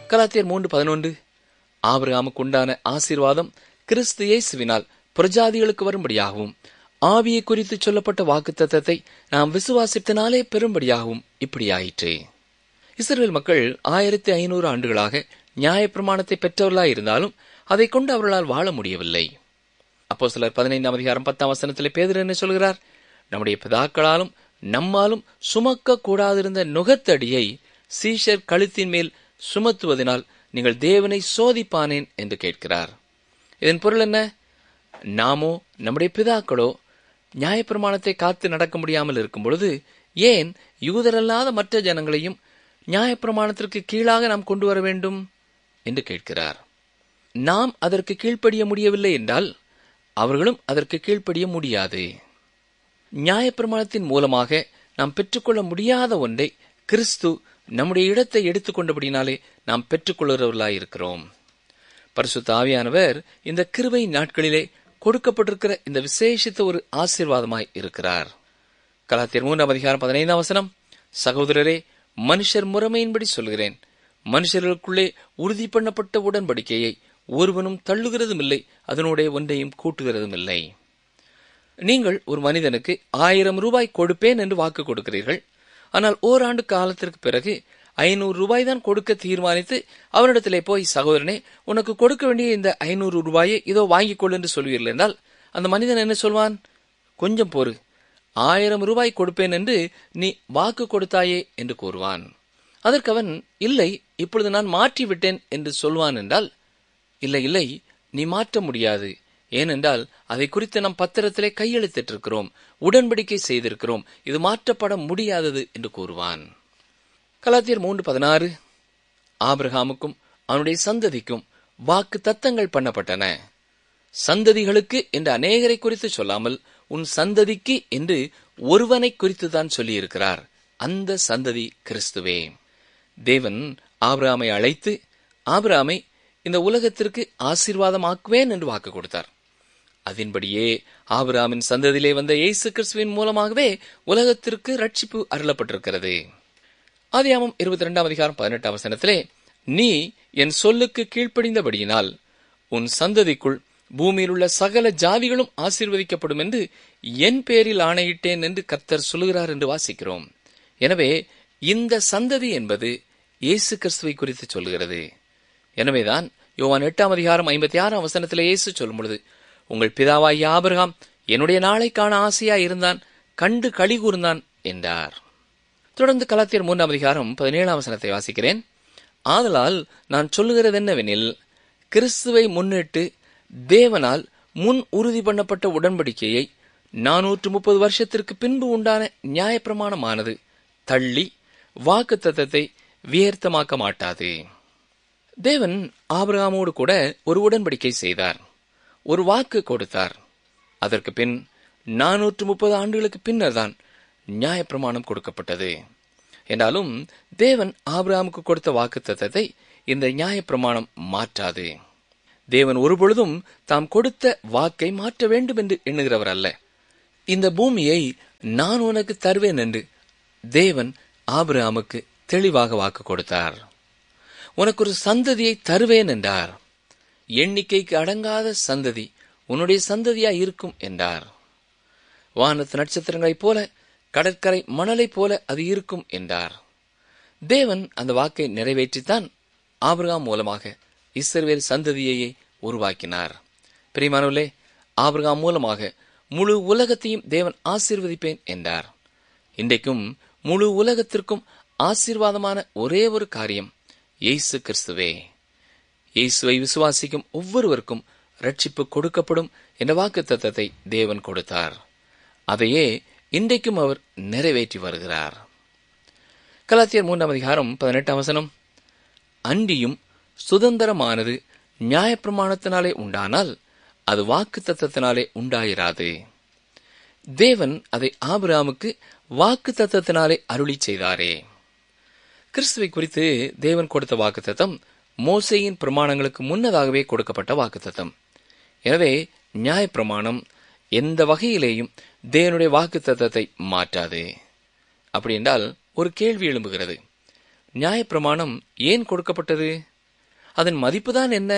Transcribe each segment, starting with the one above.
கலாத்தியர் மூன்று பதினொன்று ஆபிரகாமுக்கு உண்டான ஆசீர்வாதம் கிறிஸ்து இயேசுவினால் பிரஜாதிகளுக்கு வரும்படியாகவும் ஆவியை குறித்து சொல்லப்பட்ட வாக்குத்தத்தத்தை நாம் விசுவாசித்தனாலே பெறும்படியாகவும் இப்படியாயிற்று இஸ்ரேல் மக்கள் ஆயிரத்தி ஐநூறு ஆண்டுகளாக நியாயப்பிரமாணத்தை பெற்றவர்களாய் இருந்தாலும் அதை கொண்டு அவர்களால் வாழ முடியவில்லை அப்போ சிலர் பதினைந்தாம் அதிகாரம் பத்தாம் வசனத்திலே பேதர் என்ன சொல்கிறார் நம்முடைய பிதாக்களாலும் நம்மாலும் சுமக்க கூடாதிருந்த நுகத்தடியை சீஷர் கழுத்தின் மேல் சுமத்துவதனால் நீங்கள் தேவனை சோதிப்பானேன் என்று கேட்கிறார் இதன் பொருள் என்ன நாமோ நம்முடைய பிதாக்களோ நியாயப்பிரமாணத்தை காத்து நடக்க முடியாமல் இருக்கும் பொழுது ஏன் யூதரல்லாத மற்ற ஜனங்களையும் நியாயப்பிரமாணத்திற்கு கீழாக நாம் கொண்டு வர வேண்டும் என்று கேட்கிறார் நாம் அதற்கு கீழ்ப்படிய முடியவில்லை என்றால் அவர்களும் அதற்கு கீழ்ப்படிய முடியாது நியாயப்பிரமாணத்தின் மூலமாக நாம் பெற்றுக்கொள்ள முடியாத ஒன்றை கிறிஸ்து நம்முடைய இடத்தை எடுத்துக்கொண்டபடினாலே நாம் பெற்றுக்கொள்கிறவர்களாய் இருக்கிறோம் பரிசுத்த ஆவியானவர் இந்த கிருபை நாட்களிலே கொடுக்கப்பட்டிருக்கிற இந்த விசேஷித்த ஒரு ஆசீர்வாதமாய் இருக்கிறார் கலாத்தியர் மூன்றாம் அதிகாரம் பதினைந்தாம் வசனம் சகோதரரே மனுஷர் முறைமையின்படி சொல்கிறேன் மனுஷர்களுக்குள்ளே உறுதி பண்ணப்பட்ட உடன்படிக்கையை ஒருவனும் தள்ளுகிறதும் இல்லை அதனோட ஒன்றையும் கூட்டுகிறதும் இல்லை நீங்கள் ஒரு மனிதனுக்கு ஆயிரம் ரூபாய் கொடுப்பேன் என்று வாக்கு கொடுக்கிறீர்கள் ஆனால் ஓராண்டு காலத்திற்கு பிறகு ஐநூறு ரூபாய் தான் கொடுக்க தீர்மானித்து அவரிடத்திலே போய் சகோதரனே உனக்கு கொடுக்க வேண்டிய இந்த ஐநூறு ரூபாயை இதோ வாங்கிக் கொள் என்று சொல்வீர்கள் என்றால் அந்த மனிதன் என்ன சொல்வான் கொஞ்சம் பொறு ஆயிரம் ரூபாய் கொடுப்பேன் என்று நீ வாக்கு கொடுத்தாயே என்று கூறுவான் அதற்கு அவன் இல்லை இப்பொழுது நான் மாற்றி விட்டேன் என்று சொல்வான் என்றால் இல்லை இல்லை நீ மாற்ற முடியாது ஏனென்றால் அதை குறித்து நம் பத்திரத்திலே கையெழுத்திட்டிருக்கிறோம் உடன்படிக்கை செய்திருக்கிறோம் இது மாற்றப்பட முடியாதது என்று கூறுவான் கலாத்தியர் மூன்று பதினாறு ஆபிரகாமுக்கும் அவனுடைய சந்ததிக்கும் வாக்கு தத்தங்கள் பண்ணப்பட்டன சந்ததிகளுக்கு என்று அநேகரை குறித்து சொல்லாமல் உன் சந்ததிக்கு என்று ஒருவனை குறித்து தான் சொல்லியிருக்கிறார் அந்த சந்ததி கிறிஸ்துவே தேவன் ஆபிரகாமை அழைத்து ஆபிரகாமை இந்த உலகத்திற்கு ஆசீர்வாதமாக்குவேன் என்று வாக்கு கொடுத்தார் அதன்படியே ஆபிரகாமின் சந்ததியிலே வந்த இயேசு கிறிஸ்துவின் மூலமாகவே உலகத்திற்கு ரட்சிப்பு அருளப்பட்டிருக்கிறது ஆதியாமம் இருபத்தி ரெண்டாம் அதிகாரம் பதினெட்டாம் வசனத்திலே நீ என் சொல்லுக்கு கீழ்ப்படிந்தபடியினால் உன் சந்ததிக்குள் பூமியில் உள்ள சகல ஜாதிகளும் ஆசீர்வதிக்கப்படும் என்று என் பேரில் ஆணையிட்டேன் என்று கர்த்தர் சொல்லுகிறார் என்று வாசிக்கிறோம் எனவே இந்த சந்ததி என்பது இயேசு கிறிஸ்துவை குறித்து சொல்கிறது எனவேதான் யோவான் எட்டாம் அதிகாரம் ஐம்பத்தி ஆறாம் வசனத்திலே இயேசு சொல்லும் பொழுது உங்கள் பிதாவாகிய ஆபிரகாம் என்னுடைய நாளை காண ஆசையா இருந்தான் கண்டு களி கூர்ந்தான் என்றார் தொடர்ந்து கலாத்தியர் மூன்றாம் அதிகாரம் பதினேழாம் வசனத்தை வாசிக்கிறேன் ஆதலால் நான் சொல்லுகிறது என்னவெனில் கிறிஸ்துவை முன்னிட்டு தேவனால் முன் உறுதி பண்ணப்பட்ட உடன்படிக்கையை நானூற்று முப்பது வருஷத்திற்கு பின்பு உண்டான நியாயப்பிரமாணமானது தள்ளி வாக்கு தத்தத்தை வியர்த்தமாக்க மாட்டாது தேவன் ஆபிரகாமோடு கூட ஒரு உடன்படிக்கை செய்தார் ஒரு வாக்கு கொடுத்தார் அதற்கு பின் நானூற்று முப்பது ஆண்டுகளுக்கு பின்னர் தான் நியாயப்பிரமாணம் கொடுக்கப்பட்டது என்றாலும் தேவன் ஆபிரகாமுக்கு கொடுத்த வாக்கு தத்தத்தை இந்த நியாயப்பிரமாணம் மாற்றாது தேவன் ஒருபொழுதும் தாம் கொடுத்த வாக்கை மாற்ற வேண்டும் என்று எண்ணுகிறவர் அல்ல இந்த பூமியை நான் உனக்கு தருவேன் என்று தேவன் ஆபிரகாமுக்கு தெளிவாக வாக்கு கொடுத்தார் உனக்கு ஒரு சந்ததியை தருவேன் என்றார் எண்ணிக்கைக்கு அடங்காத சந்ததி உன்னுடைய சந்ததியா இருக்கும் என்றார் வானத்து நட்சத்திரங்களைப் போல கடற்கரை மணலைப் போல அது இருக்கும் என்றார் தேவன் அந்த வாக்கை நிறைவேற்றித்தான் ஆபிரகாம் மூலமாக இஸ்ரவேல் சந்ததியையே உருவாக்கினார் பிரிமானுலே ஆபிரகாம் மூலமாக முழு உலகத்தையும் தேவன் ஆசீர்வதிப்பேன் என்றார் இன்றைக்கும் முழு உலகத்திற்கும் ஆசீர்வாதமான ஒரே ஒரு காரியம் இயேசு கிறிஸ்துவே இயேசுவை விசுவாசிக்கும் ஒவ்வொருவருக்கும் ரட்சிப்பு கொடுக்கப்படும் என்ற வாக்கு தத்தத்தை தேவன் கொடுத்தார் அதையே இன்றைக்கும் அவர் நிறைவேற்றி வருகிறார் கலாத்தியர் மூன்றாம் அதிகாரம் பதினெட்டாம் வசனம் அன்றியும் சுதந்திரமானது நியாயப்பிரமாணத்தினாலே உண்டானால் அது வாக்கு தத்தத்தினாலே உண்டாயிராது தேவன் அதை ஆபிராமுக்கு வாக்கு தத்தத்தினாலே அருளி செய்தாரே கிறிஸ்துவை குறித்து தேவன் கொடுத்த வாக்குத்தத்தம் மோசையின் பிரமாணங்களுக்கு முன்னதாகவே கொடுக்கப்பட்ட வாக்குத்தத்தம் எனவே நியாயப்பிரமாணம் எந்த வகையிலேயும் தேவனுடைய வாக்குத்தத்தத்தை மாற்றாது அப்படி என்றால் ஒரு கேள்வி எழும்புகிறது நியாயப்பிரமாணம் ஏன் கொடுக்கப்பட்டது அதன் மதிப்புதான் என்ன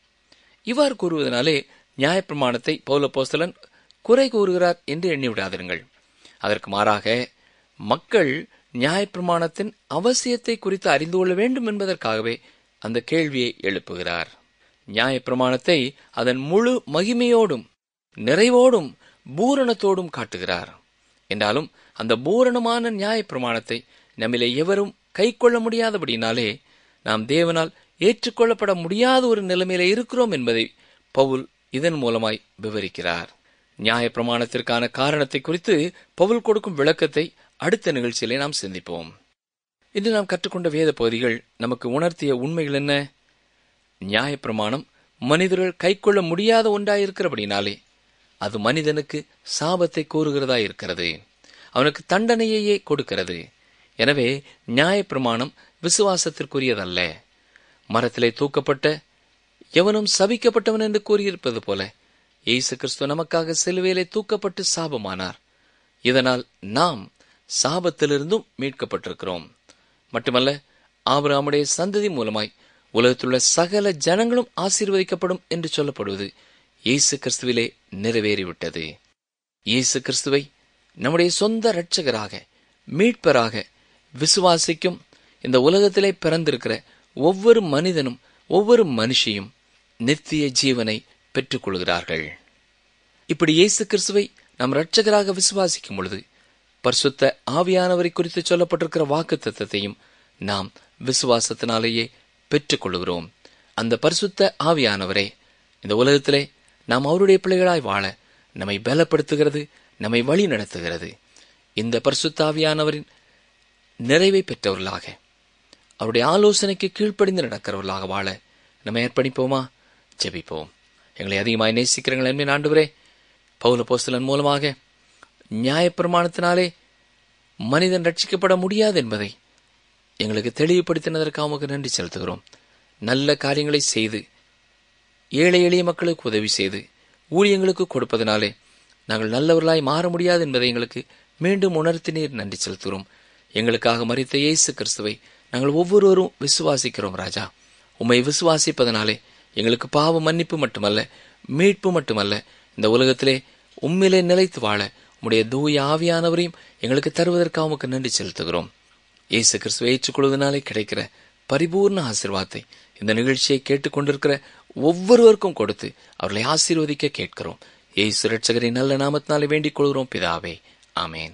இவ்வாறு கூறுவதனாலே நியாயப்பிரமாணத்தை பௌலப்போஸ்தலன் குறை கூறுகிறார் என்று எண்ணிவிடாதிருங்கள் அதற்கு மாறாக மக்கள் நியாயப்பிரமாணத்தின் அவசியத்தை குறித்து அறிந்து கொள்ள வேண்டும் என்பதற்காகவே அந்த கேள்வியை எழுப்புகிறார் நியாயப்பிரமாணத்தை அதன் முழு மகிமையோடும் நிறைவோடும் பூரணத்தோடும் காட்டுகிறார் என்றாலும் அந்த பூரணமான நியாயப்பிரமாணத்தை நம்மிலே எவரும் கை கொள்ள முடியாதபடினாலே நாம் தேவனால் ஏற்றுக்கொள்ளப்பட முடியாத ஒரு நிலைமையில இருக்கிறோம் என்பதை பவுல் இதன் மூலமாய் விவரிக்கிறார் நியாயப்பிரமாணத்திற்கான காரணத்தை குறித்து பவுல் கொடுக்கும் விளக்கத்தை அடுத்த நிகழ்ச்சியிலே நாம் சிந்திப்போம் இன்று நாம் கற்றுக்கொண்ட வேத பகுதிகள் நமக்கு உணர்த்திய உண்மைகள் என்ன நியாயப்பிரமாணம் மனிதர்கள் கைக்கொள்ள முடியாத ஒன்றாயிருக்கிறபடினாலே அது மனிதனுக்கு சாபத்தை கூறுகிறதா இருக்கிறது அவனுக்கு தண்டனையையே கொடுக்கிறது எனவே நியாயப்பிரமாணம் விசுவாசத்திற்குரியதல்ல மரத்திலே தூக்கப்பட்ட எவனும் சபிக்கப்பட்டவன் என்று கூறியிருப்பது போல இயேசு கிறிஸ்து நமக்காக சிலுவையிலே தூக்கப்பட்டு சாபமானார் இதனால் நாம் சாபத்திலிருந்தும் மீட்கப்பட்டிருக்கிறோம் மட்டுமல்ல ஆபிரகாமுடைய சந்ததி மூலமாய் உலகத்திலுள்ள சகல ஜனங்களும் ஆசீர்வதிக்கப்படும் என்று சொல்லப்படுவது இயேசு கிறிஸ்துவிலே நிறைவேறிவிட்டது இயேசு கிறிஸ்துவை நம்முடைய சொந்த இரட்சகராக மீட்பராக விசுவாசிக்கும் இந்த உலகத்திலே பிறந்திருக்கிற ஒவ்வொரு மனிதனும் ஒவ்வொரு மனுஷியும் நித்திய ஜீவனை பெற்றுக் கொள்கிறார்கள் இப்படி இயேசு கிறிஸ்துவை நம் இரட்சகராக விசுவாசிக்கும் பொழுது பரிசுத்த ஆவியானவரை குறித்து சொல்லப்பட்டிருக்கிற வாக்கு தத்தத்தையும் நாம் விசுவாசத்தினாலேயே பெற்றுக் கொள்கிறோம் அந்த பரிசுத்த ஆவியானவரே இந்த உலகத்திலே நாம் அவருடைய பிள்ளைகளாய் வாழ நம்மை பலப்படுத்துகிறது நம்மை வழி நடத்துகிறது இந்த பரிசுத்த ஆவியானவரின் நிறைவை பெற்றவர்களாக அவருடைய ஆலோசனைக்கு கீழ்ப்படிந்து நடக்கிறவர்களாக வாழ நம்ம அர்ப்பணிப்போமா ஜெபிப்போம் எங்களை அதிகமாய் நேசிக்கிறீங்கள் என்பேன் ஆண்டுவரே பௌல போஸ்தலன் மூலமாக நியாயப்பிரமாணத்தினாலே மனிதன் ரட்சிக்கப்பட முடியாது என்பதை எங்களுக்கு தெளிவுபடுத்தினதற்காக உமக்கு நன்றி செலுத்துகிறோம் நல்ல காரியங்களை செய்து ஏழை எளிய மக்களுக்கு உதவி செய்து ஊழியங்களுக்கு கொடுப்பதனாலே நாங்கள் நல்லவர்களாய் மாற முடியாது என்பதை எங்களுக்கு மீண்டும் உணர்த்தினீர் நன்றி செலுத்துகிறோம் எங்களுக்காக மறித்த இயேசு கிறிஸ்துவை நாங்கள் ஒவ்வொருவரும் விசுவாசிக்கிறோம் ராஜா உம்மை விசுவாசிப்பதனாலே எங்களுக்கு பாவ மன்னிப்பு மட்டுமல்ல மீட்பு மட்டுமல்ல இந்த உலகத்திலே உம்மிலே நிலைத்து வாழ உம்முடைய தூய ஆவியானவரையும் எங்களுக்கு தருவதற்காக உமக்கு நன்றி செலுத்துகிறோம் இயேசு கிறிஸ்துவை ஏற்றுக்கொள்வதனாலே கிடைக்கிற பரிபூர்ண ஆசிர்வாதத்தை இந்த நிகழ்ச்சியை கேட்டுக்கொண்டிருக்கிற ஒவ்வொருவருக்கும் கொடுத்து அவர்களை ஆசீர்வதிக்க கேட்கிறோம் இயேசு ரட்சகரின் நல்ல நாமத்தினாலே வேண்டிக் கொள்கிறோம் பிதாவே ஆமேன்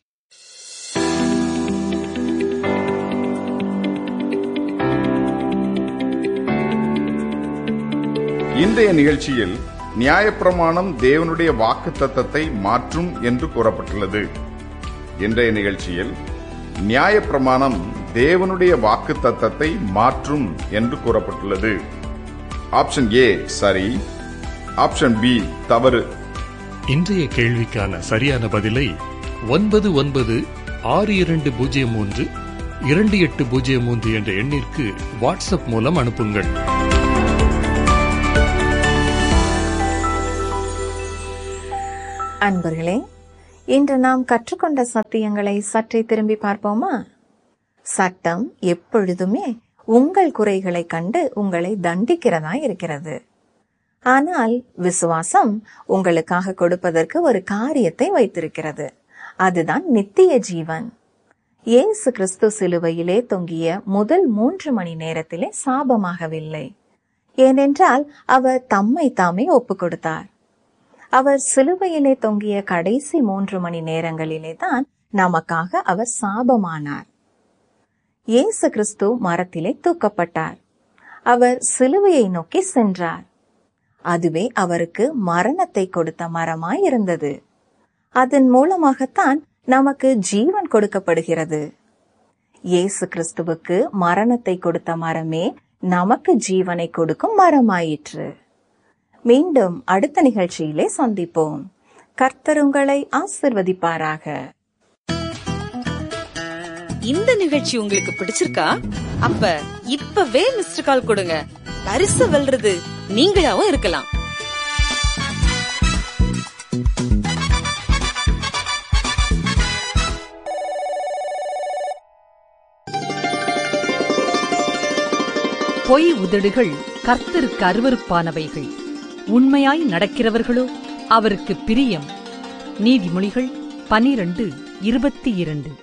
இன்றைய நிகழ்ச்சியில் நியாயப்பிரமாணம் தேவனுடைய வாக்கு தத்தத்தை மாற்றும் என்று கூறப்பட்டுள்ளது இன்றைய நிகழ்ச்சியில் நியாயப்பிரமாணம் தேவனுடைய வாக்கு தத்தத்தை மாற்றும் என்று கூறப்பட்டுள்ளது ஆப்ஷன் ஏ சரி ஆப்ஷன் பி தவறு இன்றைய கேள்விக்கான சரியான பதிலை ஒன்பது ஒன்பது ஆறு இரண்டு பூஜ்ஜியம் மூன்று இரண்டு எட்டு பூஜ்ஜியம் மூன்று என்ற எண்ணிற்கு வாட்ஸ்அப் மூலம் அனுப்புங்கள் அன்பர்களே இன்று நாம் கற்றுக்கொண்ட சத்தியங்களை சற்றே திரும்பி பார்ப்போமா சட்டம் எப்பொழுதுமே உங்கள் குறைகளை கண்டு உங்களை தண்டிக்கிறதா இருக்கிறது ஆனால் விசுவாசம் உங்களுக்காக கொடுப்பதற்கு ஒரு காரியத்தை வைத்திருக்கிறது அதுதான் நித்திய ஜீவன் இயேசு கிறிஸ்து சிலுவையிலே தொங்கிய முதல் மூன்று மணி நேரத்திலே சாபமாகவில்லை ஏனென்றால் அவர் தம்மை தாமே ஒப்பு கொடுத்தார் அவர் சிலுவையிலே தொங்கிய கடைசி மூன்று மணி நேரங்களிலே தான் நமக்காக அவர் சாபமானார் இயேசு கிறிஸ்து மரத்திலே தூக்கப்பட்டார் அவர் சிலுவையை நோக்கி சென்றார் அதுவே அவருக்கு மரணத்தை கொடுத்த மரமாய் இருந்தது அதன் மூலமாகத்தான் நமக்கு ஜீவன் கொடுக்கப்படுகிறது இயேசு கிறிஸ்துவுக்கு மரணத்தை கொடுத்த மரமே நமக்கு ஜீவனை கொடுக்கும் மரமாயிற்று மீண்டும் அடுத்த நிகழ்ச்சியிலே சந்திப்போம் கர்த்தர் உங்களை ஆசிர்வதிப்பாராக இந்த நிகழ்ச்சி உங்களுக்கு பிடிச்சிருக்கா அப்ப இப்பவே மிஸ்டர் கால் கொடுங்க பரிசு வெல்றது நீங்களாவும் இருக்கலாம் பொய் உதடுகள் கர்த்தருக்கு அருவருப்பானவைகள் உண்மையாய் நடக்கிறவர்களோ அவருக்கு பிரியம் நீதிமொழிகள் பனிரண்டு இருபத்தி இரண்டு